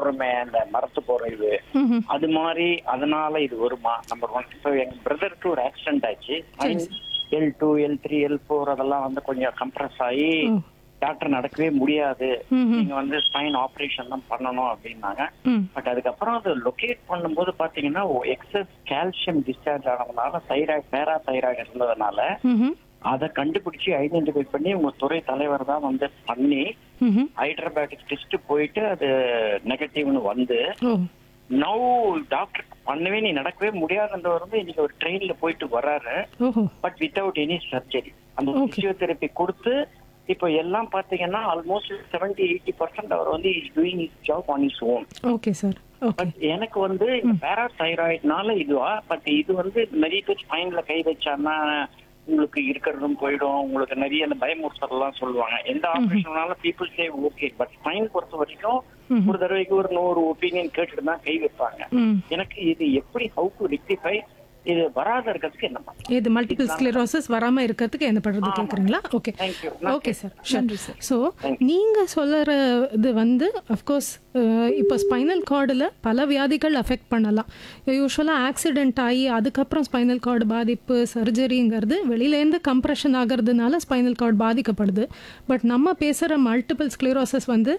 சொல்றோமே இந்த மரத்து போற இது ம்ஹும். அது மாதிரி அதனால இது வருமா நம்பர் ஒன் இப்போ எங்க பிரதருக்கு ஒரு ஆக்சிடென்ட் ஆச்சு L two L three L four அதெல்லாம் வந்து கொஞ்சம் கம்ப்ரஸ் ஆகி ஓ. டாக்டர் நடக்கவே முடியாது ம்ஹும். நீங்க வந்து ஸ்பைன் ஆபரேஷன் தான் பண்ணணும் அப்படின்னாங்க ம். பட் அதுக்கப்புறம் அது லொகேட் பண்ணும்போது பாத்தீங்கன்னா எக்ஸஸ் கால்சியம் டிஸ்சார்ஜ் ஆனதுனால தைராய்டு பேரா தைராய்டு இருந்ததுனால ம்ஹும். அதை கண்டுபிடிச்சு ஐடென்டிஃபை பண்ணி உங்க துறை தலைவர் தான் வந்து பண்ணி ம்ஹும். ஹைட்ரோபேட்டிக் டெஸ்ட் போயிட்டு அது நெகட்டிவ்னு வந்து ஓ நவ் டாக்டர் பண்ணவே நீ நடக்கவே முடியாதுன்றவர் வந்து இன்னைக்கு ஒரு ட்ரெயின்ல போயிட்டு வர்றாரு ஓஹோ பட் வித்தவுட் எனி சர்ஜரி அந்த Okay. பிசியோதெரப்பி கொடுத்து இப்போ எல்லாம் பாத்தீங்கன்னா ஆல்மோஸ்ட் செவன்டி எயிட்டி பர்சன்ட் அவர் வந்து is doing is job on is own okay sir okay but எனக்கு வந்து பேராதைராய்டுனால இதுவா பட் இது வந்து நிறைய பேர் ஸ்பைன்ல கை வச்சான்னா உங்களுக்கு இருக்கிறதும் போயிடும் உங்களுக்கு நிறைய அந்த பயமுறுத்தலாம் சொல்லுவாங்க எந்த ஆபரேஷனால people say okay but spine பொறுத்த வரைக்கும் ஒரு தடவைக்கு ஒரு நூறு ஒப்பீனியன் கேட்டுட்டு தான் கை வைப்பாங்க ம் எனக்கு இது எப்படி ஹவு டு ரெக்டிஃபை இது வராத இருக்கிறதுக்கு என்ன பண்ணலாம் இது மல்டிபிள் ஸ்க்ளரோசிஸ் வராம இருக்கிறதுக்கு என்ன பண்றது கேக்குறீங்களா okay Thank you. Okay sir நன்றி சார் ஸோ நீங்க சொல்லுற இது வந்து அஃப்கோர்ஸ் இப்போ ஸ்பைனல் கார்டில் பல வியாதிகள் அஃபெக்ட் பண்ணலாம் யூஸ்வலாக ஆக்சிடென்ட் ஆகி அதுக்கப்புறம் ஸ்பைனல் கார்டு பாதிப்பு சர்ஜரிங்கிறது வெளியிலேருந்து கம்ப்ரெஷன் ஆகிறதுனால ஸ்பைனல் கார்டு பாதிக்கப்படுது பட் நம்ம பேசுகிற மல்டிபிள் ஸ்க்ளரோசிஸ் வந்து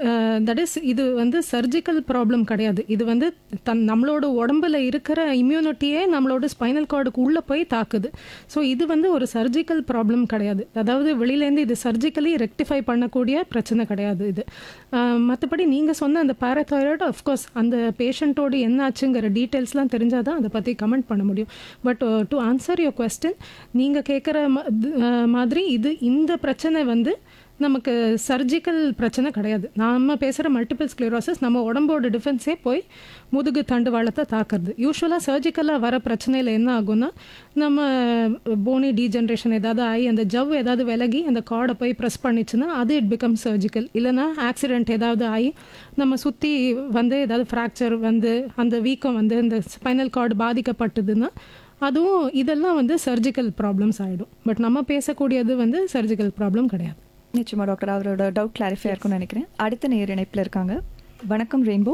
தட் இஸ் இது வந்து சர்ஜிக்கல் ப்ராப்ளம் கிடையாது இது வந்து தன் நம்மளோட உடம்புல இருக்கிற இம்யூனிட்டியே நம்மளோட ஸ்பைனல் கார்டுக்கு உள்ளே போய் தாக்குது ஸோ இது வந்து ஒரு சர்ஜிக்கல் ப்ராப்ளம் கிடையாது அதாவது வெளியிலேருந்து இது சர்ஜிக்கலி ரெக்டிஃபை பண்ணக்கூடிய பிரச்சனை கிடையாது இது மற்றபடி நீங்கள் சொன்ன அந்த பேரத்தாய்ராய்டு அஃப்கோர்ஸ் அந்த பேஷண்ட்டோட என்ன ஆச்சுங்கிற டீட்டெயில்ஸ்லாம் தெரிஞ்சால் தான் அதை பற்றி கமெண்ட் பண்ண முடியும் but to answer your question நீங்கள் கேட்குற மாதிரி இது இந்த பிரச்சனை வந்து நமக்கு சர்ஜிக்கல் பிரச்சனை கிடையாது நாம பேசுகிற மல்டிபிள் ஸ்க்ளரோசிஸ் நம்ம உடம்போட டிஃபென்ஸே போய் முதுகு தண்டுவாளத்தை தாக்குறது யூஸ்வலாக சர்ஜிக்கலாக வர பிரச்சனையில் என்ன ஆகும்னா நம்ம போனி டீஜென்ரேஷன் ஏதாவது ஆகி அந்த ஜவ் ஏதாவது விலகி அந்த கார்டை போய் ப்ரெஸ் பண்ணிச்சுன்னா அது இட் பிகம் சர்ஜிக்கல் இல்லைனா ஆக்சிடென்ட் ஏதாவது ஆகி நம்ம சுற்றி வந்து ஏதாவது ஃப்ராக்சர் வந்து அந்த வீக்கம் வந்து இந்த ஸ்பைனல் கார்டு பாதிக்கப்பட்டதுன்னா அதுவும் இதெல்லாம் வந்து சர்ஜிக்கல் ப்ராப்ளம்ஸ் ஆகிடும் பட் நம்ம பேசக்கூடியது வந்து சர்ஜிக்கல் ப்ராப்ளம் கிடையாது நிச்சயமா டாக்டர் அவரோட டவுட் கிளாரிஃபை இருக்கும்னு நினைக்கிறேன் அடுத்த நேர் இணைப்பில் இருக்காங்க வணக்கம் ரெயின்போ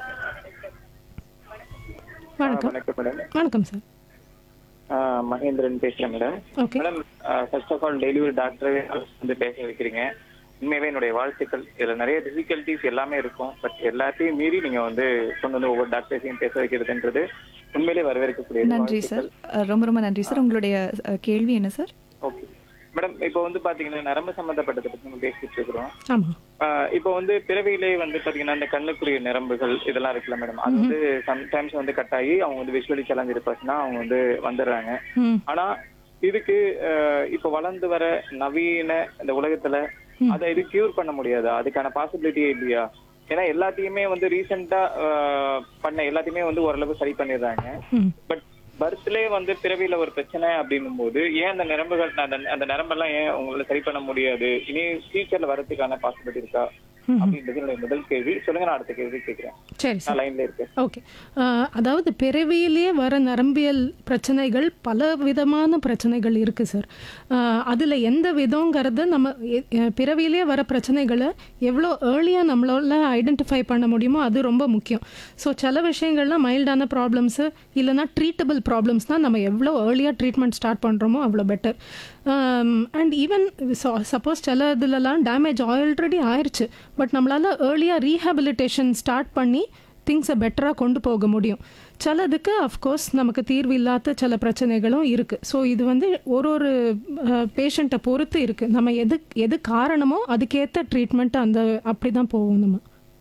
வணக்கம் வணக்கம் மேடம் வணக்கம் சார் ஆஹ் மகேந்திரன் பேசுறேன் madam okay madam first of all daily ஒரு டாக்டர் வந்து பேச வைக்கிறீங்க உண்மையாவே என்னுடைய வாழ்த்துக்கள் இதுல நிறைய டிஃபிகல்ட்டிஸ் எல்லாமே இருக்கும் பட் எல்லாத்தையும் மீறி நீங்க வந்து கொண்டு வந்து ஒவ்வொரு டாக்டர்ஸையும் பேச வைக்கிறதுன்றது உண்மையிலே வரவேற்கக்கூடிய நன்றி சார் அஹ், ரொம்ப ரொம்ப நன்றி சார் உங்களுடைய அஹ், கேள்வி என்ன சார் ஓகே மேடம் இப்போ வந்து பாத்தீங்கன்னா நரம்பு சம்பந்தப்பட்டதை பத்தி நம்ம பேசிட்டு இருக்கிறோம் ஆமாம் ஆஹ் இப்போ வந்து பிறவியிலே வந்து பாத்தீங்கன்னா இந்த கண்ணுக்குரிய நரம்புகள் இதெல்லாம் இருக்குல்ல மேடம் அது வந்து சம்டைம்ஸ் வந்து கட் ஆகி அவங்க வந்து விஷுவலி சேலஞ்ச் இருப்பாச்சுன்னா அவங்க வந்து வந்துடுறாங்க ம் ஆனா இதுக்கு அஹ், இப்ப வளர்ந்து வர நவீன இந்த உலகத்துல அதை இது கியூர் பண்ண முடியாதா அதுக்கான பாசிபிலிட்டியே இல்லையா ஏன்னா எல்லாத்தையுமே வந்து ரீசெண்டா பண்ண எல்லாத்தையுமே வந்து ஓரளவு சரி பண்ணிடுறாங்க ம் பட் பர்த்லே வந்து பிறவியில ஒரு பிரச்சனை அப்படின்னும் போது ஏன் அந்த நரம்புகள் அந்த அந்த நரம்பெல்லாம் ஏன் உங்களால சரி பண்ண முடியாது இனி ஃபியூச்சர்ல வரதுக்கான பாசிபிலிட்டி இருக்கா அப்படின்றது என்னுடைய முதல் கேள்வி சொல்லுங்க நான் அடுத்த கேள்வி கேட்கிறேன் சரி சார் நான் லைன்ல இருக்கேன் ஓகே ஆஹ், அதாவது பிறவியிலே வர நரம்பியல் பிரச்சனைகள் பல விதமான பிரச்சனைகள் இருக்குது சார் அதில் எந்த விதங்கிறது நம்ம எ- எ- பிறவியிலே வர பிரச்சனைகளை எவ்வளோ ஏர்லியாக நம்மளால ஐடென்டிஃபை பண்ண முடியுமோ அது ரொம்ப முக்கியம் ஸோ சில விஷயங்கள்லாம் மைல்டான ப்ராப்ளம்ஸு இல்லைனா ட்ரீட்டபிள் ப்ராப்ளம்ஸ் தான் நம்ம எவ்வளோ ஏர்லியாக ட்ரீட்மெண்ட் ஸ்டார்ட் பண்ணுறோமோ அவ்வளோ பெட்டர் அண்ட் ஈவன் சப்போஸ் சில இதுலலாம் டேமேஜ் ஆல்ரெடி ஆயிடுச்சு பட் நம்மளால் ஏர்லியாக ரீஹாபிலிட்டேஷன் ஸ்டார்ட் பண்ணி திங்ஸை பெட்டராக கொண்டு போக முடியும் சிலதுக்கு அஃப்கோர்ஸ் நமக்கு தீர்வு இல்லாத சில பிரச்சனைகளும் இருக்குது ஸோ இது வந்து ஒரு ஒரு பேஷண்ட்டை பொறுத்து இருக்குது நம்ம எது எது காரணமோ அதுக்கேற்ற ட்ரீட்மெண்ட் அந்த அப்படி தான் போவோம் நம்ம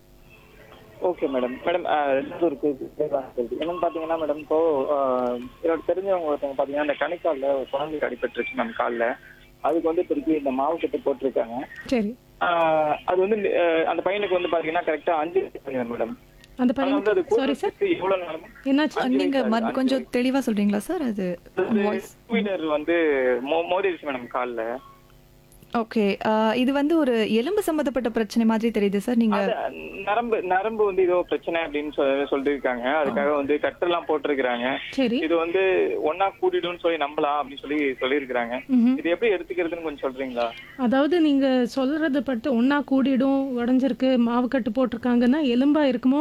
ஓகே மேடம் மேடம் ரெண்டு ஒரு கேள்வி தெளிவான கேள்வி என்னன்னு பாத்தீங்கன்னா மேடம் இப்போ ஆஹ், என்னோட தெரிஞ்சவங்க ஒருத்தவங்க பாத்தீங்கன்னா இந்த கணிக்கால்ல ஒரு குழந்தைக்கு அடிபட்டுருச்சு மேம் கால்ல அதுக்கு வந்து திருப்பி இந்த மாவு கட்டு போட்டிருக்காங்க சரி ஆஹ், அது வந்து ஆஹ், அந்த பையனுக்கு வந்து பாத்தீங்கன்னா கரெக்டா அஞ்சு மேடம் அந்த ஆனா வந்து அது பையன் சாரி சார் கூடுறதுக்கு எவ்வளவு நேரம் என்னாச்சு அஹ், நீங்க மத்- கொஞ்சம் தெளிவா சொல்றீங்களா சார் அது வாய்ஸ் டூ வீலர் வந்து மோ- மோதிருச்சு மேடம் கால்ல ஓகே இது வந்து ஒரு எலும்பு சம்பந்தப்பட்ட பிரச்சனை மாதிரி தெரியுது சார் நீங்க அது நரம்பு நரம்பு வந்து ஏதோ பிரச்சனை அப்படின்னு சொல்லி சொல்லியிருக்காங்க அதுக்காக வந்து கட்டெல்லாம் போட்டிருக்கிறாங்க சரி இது வந்து ஒன்னா கூட்டிடும்னு சொல்லி நம்பலாம் அப்படின்னு சொல்லி சொல்லியிருக்கிறாங்க ம்ஹும். இது எப்படி எடுத்துக்கிறதுன்னு கொஞ்சம் சொல்றீங்களா அதாவது நீங்கள் சொல்கிறது பட்டு ஒன்றா கூடிடும் உடஞ்சிருக்கு மாவு கட்டு போட்டிருக்காங்கன்னா எலும்பா இருக்குமோ